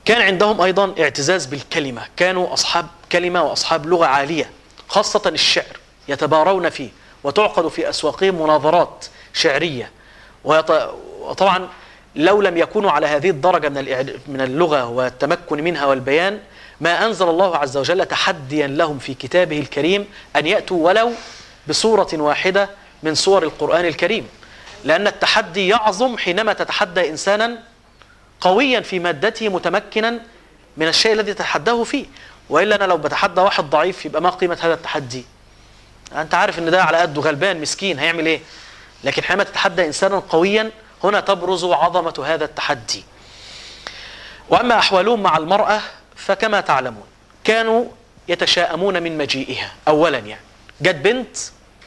كان عندهم أيضا اعتزاز بالكلمة كانوا أصحاب كلمة وأصحاب لغة عالية خاصة الشعر يتبارون فيه وتعقد في أسواقهم مناظرات شعرية ويط- وطبعا لو لم يكونوا على هذه الدرجة من الإعد- من اللغة والتمكن منها والبيان ما أنزل الله عز وجل تحديا لهم في كتابه الكريم أن يأتوا ولو بصورة واحدة من صور القرآن الكريم لأن التحدي يعظم حينما تتحدى إنسانا قويا في مادته متمكنا من الشيء الذي تتحداه فيه والا انا لو بتحدى واحد ضعيف يبقى ما قيمه هذا التحدي انت عارف ان ده على قده غلبان مسكين هيعمل ايه لكن حينما تتحدى انسانا قويا هنا تبرز عظمه هذا التحدي واما احوالهم مع المراه فكما تعلمون كانوا يتشاءمون من مجيئها اولا يعني جت بنت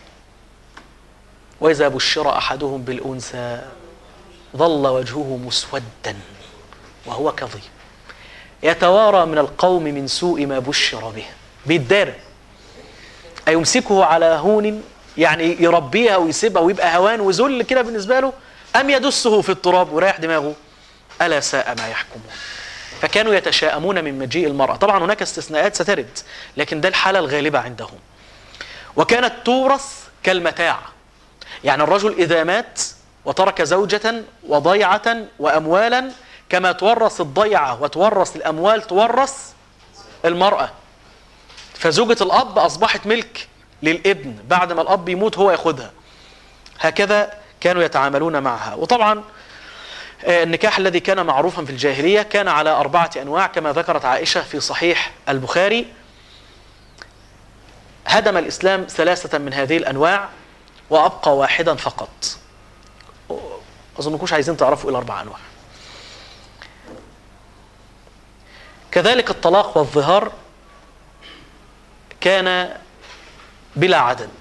واذا بشر احدهم بالانثى ظل وجهه مسودا وهو كظيم يتوارى من القوم من سوء ما بشر به بيتدارى أيمسكه على هون يعني يربيها ويسيبها ويبقى هوان وذل كده بالنسبة له أم يدسه في التراب ويريح دماغه ألا ساء ما يحكمون فكانوا يتشاءمون من مجيء المرأة طبعا هناك استثناءات سترد لكن ده الحالة الغالبة عندهم وكانت تورث كالمتاع يعني الرجل إذا مات وترك زوجة وضيعة وأموالا كما تورث الضيعة وتورث الأموال تورث المرأة فزوجة الأب أصبحت ملك للابن بعد ما الأب يموت هو ياخدها هكذا كانوا يتعاملون معها وطبعا آه، النكاح الذي كان معروفا في الجاهلية كان على أربعة أنواع كما ذكرت عائشة في صحيح البخاري هدم الإسلام ثلاثة من هذه الأنواع وأبقى واحدا فقط أظنكوش عايزين تعرفوا إيه الأربع أنواع كذلك الطلاق والظهار كان بلا عدد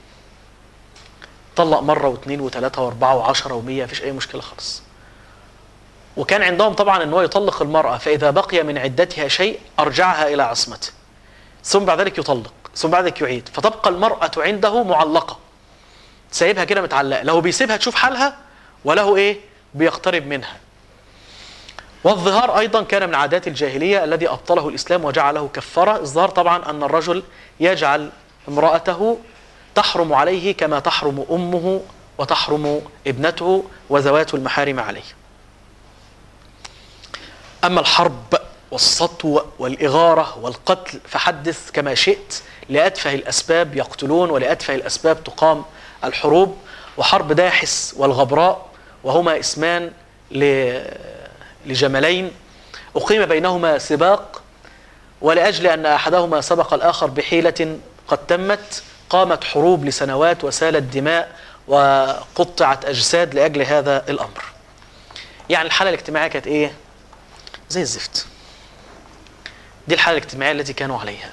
طلق مرة واثنين وثلاثة واربعة وعشرة ومية مفيش أي مشكلة خالص وكان عندهم طبعا أنه يطلق المرأة فإذا بقي من عدتها شيء أرجعها إلى عصمته ثم بعد ذلك يطلق ثم بعد ذلك يعيد فتبقى المرأة عنده معلقة سايبها كده متعلقة له بيسيبها تشوف حالها وله إيه بيقترب منها والظهار أيضا كان من عادات الجاهلية الذي أبطله الإسلام وجعله كفارة الظهار طبعا أن الرجل يجعل امرأته تحرم عليه كما تحرم أمه وتحرم ابنته وذوات المحارم عليه أما الحرب والسطو والإغارة والقتل فحدث كما شئت لأتفه الأسباب يقتلون ولأتفه الأسباب تقام الحروب وحرب داحس والغبراء وهما اسمان ل- لجملين أقيم بينهما سباق ولأجل أن أحدهما سبق الآخر بحيلة قد تمت قامت حروب لسنوات وسالت دماء وقطعت أجساد لأجل هذا الأمر يعني الحالة الاجتماعية كانت إيه؟ زي الزفت دي الحالة الاجتماعية التي كانوا عليها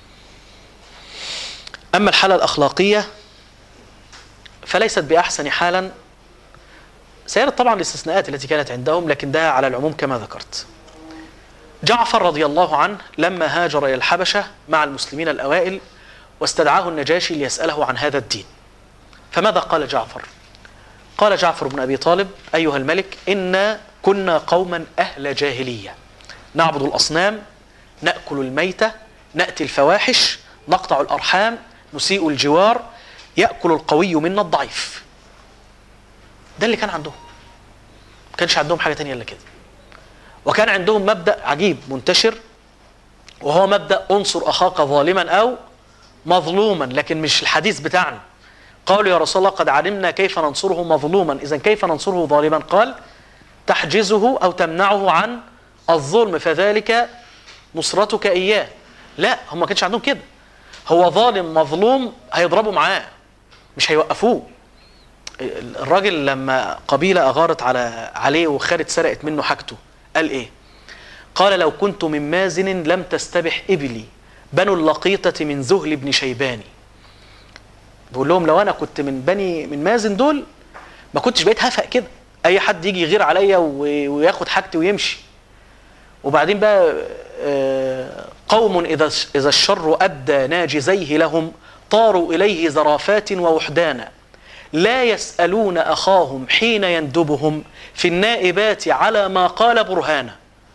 أما الحالة الأخلاقية فليست بأحسن حالا سيرد طبعا الاستثناءات التي كانت عندهم لكن ده على العموم كما ذكرت جعفر رضي الله عنه لما هاجر إلى الحبشة مع المسلمين الأوائل واستدعاه النجاشي ليسأله عن هذا الدين فماذا قال جعفر قال جعفر بن أبي طالب أيها الملك إنا كنا قوما أهل جاهلية نعبد الأصنام نأكل الميتة نأتي الفواحش نقطع الأرحام نسيء الجوار يأكل القوي منا الضعيف ده اللي كان عندهم ما كانش عندهم حاجة تانية إلا كده وكان عندهم مبدأ عجيب منتشر وهو مبدأ انصر أخاك ظالما أو مظلوما لكن مش الحديث بتاعنا قالوا يا رسول الله قد علمنا كيف ننصره مظلوما إذا كيف ننصره ظالما قال تحجزه أو تمنعه عن الظلم فذلك نصرتك إياه لا هم ما كانش عندهم كده هو ظالم مظلوم هيضربوا معاه مش هيوقفوه الراجل لما قبيلة أغارت على عليه وخدت سرقت منه حاجته قال إيه قال لو كنت من مازن لم تستبح إبلي بنو اللقيطة من ذهل بن شيباني بقول لهم لو أنا كنت من بني من مازن دول ما كنتش بقيت هفق كده أي حد يجي يغير عليا و- وياخد حاجتي ويمشي وبعدين بقى آه، قوم إذا إذا الشر أدى ناجزيه لهم طاروا إليه زرافات ووحدانا لا يسألون أخاهم حين يندبهم في النائبات على ما قال برهانا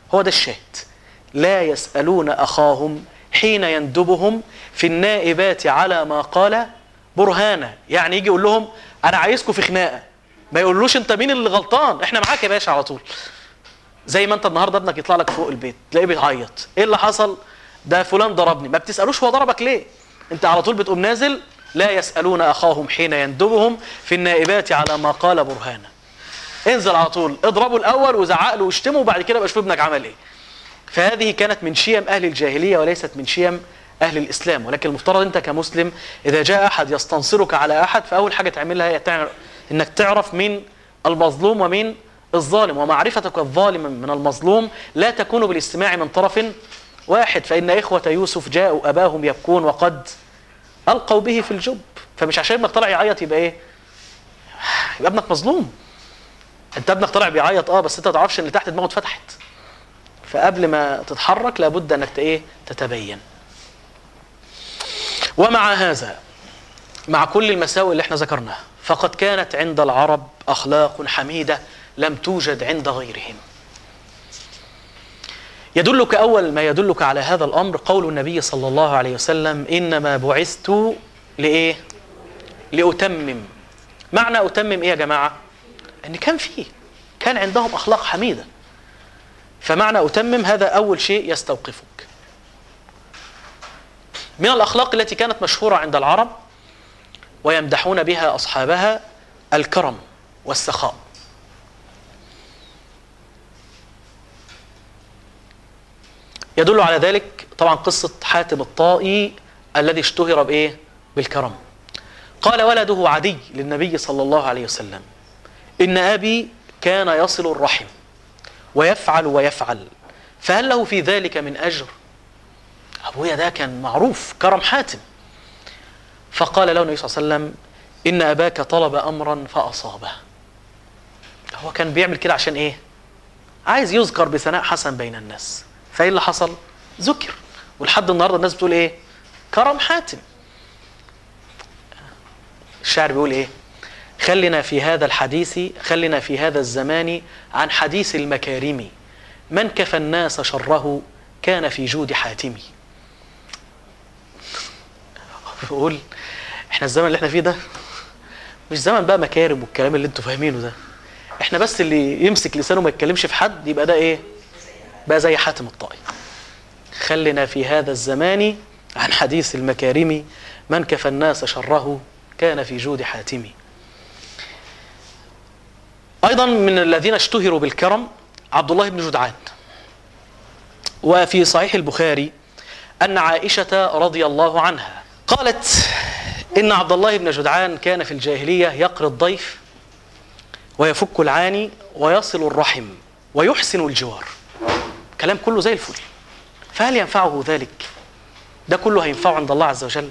هو ده الشاهد لا يسألون أخاهم حين يندبهم في النائبات على ما قال برهانا يعني يجي يقول لهم أنا عايزكم في خناقة ما يقولوش أنت مين اللي غلطان إحنا معاك يا باشا على طول زي ما أنت النهاردة ابنك يطلع لك فوق البيت تلاقيه بيعيط إيه اللي حصل ده فلان ضربني ما بتسألوش هو ضربك ليه أنت على طول بتقوم نازل لا يسألون أخاهم حين يندبهم في النائبات على ما قال برهانا انزل على طول اضربه الأول وزعق له واشتمه وبعد كده بقى شوف ابنك عمل إيه فهذه كانت من شيم أهل الجاهلية وليست من شيم أهل الإسلام ولكن المفترض أنت كمسلم إذا جاء أحد يستنصرك على أحد فأول حاجة تعملها هي تعرف إنك تعرف مين المظلوم ومين الظالم ومعرفتك الظالم من المظلوم لا تكون بالاستماع من طرف واحد فإن إخوة يوسف جاءوا أباهم يبكون وقد ألقوا به في الجب فمش عشان ابنك طلع يعيط يبقى إيه يبقى ابنك مظلوم انت ابنك طلع بيعيط اه بس انت ما تعرفش ان اللي تحت دماغه اتفتحت فقبل ما تتحرك لابد انك ايه تتبين ومع هذا مع كل المساوئ اللي احنا ذكرناها فقد كانت عند العرب اخلاق حميده لم توجد عند غيرهم يدلك اول ما يدلك على هذا الامر قول النبي صلى الله عليه وسلم انما بعثت لايه لاتمم معنى اتمم ايه يا جماعه ان كان فيه كان عندهم اخلاق حميده فمعنى اتمم هذا اول شيء يستوقفك من الاخلاق التي كانت مشهوره عند العرب ويمدحون بها اصحابها الكرم والسخاء يدل على ذلك طبعا قصه حاتم الطائي الذي اشتهر بايه بالكرم قال ولده عدي للنبي صلى الله عليه وسلم إن أبي كان يصل الرحم ويفعل ويفعل فهل له في ذلك من أجر أبويا ده كان معروف كرم حاتم فقال له النبي صلى الله عليه وسلم إن أباك طلب أمرا فأصابه هو كان بيعمل كده عشان إيه عايز يذكر بثناء حسن بين الناس فإيه اللي حصل ذكر ولحد النهاردة الناس بتقول إيه كرم حاتم الشاعر بيقول إيه خلنا في هذا الحديث خلنا في هذا الزمان عن حديث المكارم من كفى الناس شره كان في جود حاتمي بقول احنا الزمن اللي احنا فيه ده مش زمن بقى مكارم والكلام اللي انتوا فاهمينه ده احنا بس اللي يمسك لسانه ما يتكلمش في حد يبقى ده ايه بقى زي حاتم الطائي خلنا في هذا الزمان عن حديث المكارم من كفى الناس شره كان في جود حاتمي أيضا من الذين اشتهروا بالكرم عبد الله بن جدعان وفي صحيح البخاري أن عائشة رضي الله عنها قالت إن عبد الله بن جدعان كان في الجاهلية يقري الضيف ويفك العاني ويصل الرحم ويحسن الجوار كلام كله زي الفل فهل ينفعه ذلك ده كله هينفعه عند الله عز وجل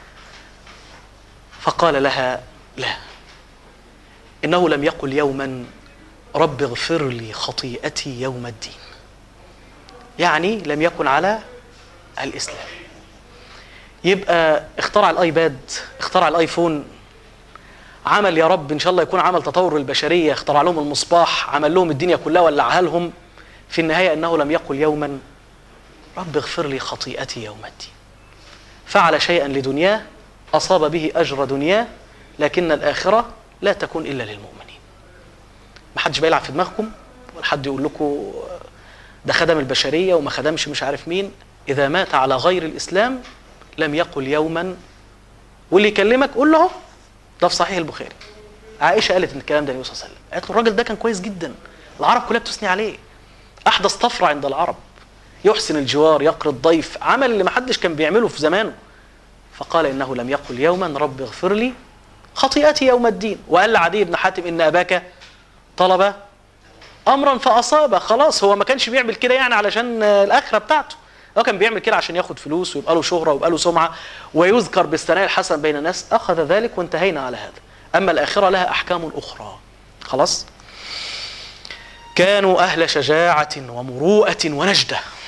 فقال لها لا إنه لم يقل يوما رب اغفر لي خطيئتي يوم الدين يعني لم يكن على الإسلام يبقى اخترع الآيباد اخترع الآيفون عمل يا رب إن شاء الله يكون عمل تطور البشرية اخترع لهم المصباح عمل لهم الدنيا كلها ولعها لهم في النهاية أنه لم يقل يوما رب اغفر لي خطيئتي يوم الدين فعل شيئا لدنياه أصاب به أجر دنياه لكن الآخرة لا تكون الا للمؤمنين ما حدش بيلعب في دماغكم ولا حد يقول لكم ده خدم البشريه وما خدمش مش عارف مين اذا مات على غير الاسلام لم يقل يوما واللي يكلمك قول له ده في صحيح البخاري عائشه قالت ان الكلام ده النبي صلى الله عليه وسلم قالت له الراجل ده كان كويس جدا العرب كلها بتثني عليه احدث طفره عند العرب يحسن الجوار يقري الضيف عمل اللي ما حدش كان بيعمله في زمانه فقال انه لم يقل يوما رب اغفر لي خطيئتي يوم الدين وقال لعدي بن حاتم ان اباك طلب امرا فاصاب خلاص هو ما كانش بيعمل كده يعني علشان الاخره بتاعته هو كان بيعمل كده عشان ياخد فلوس ويبقى له شهره ويبقى له سمعه ويذكر بالثناء الحسن بين الناس اخذ ذلك وانتهينا على هذا اما الاخره لها احكام اخرى خلاص كانوا اهل شجاعه ومروءه ونجده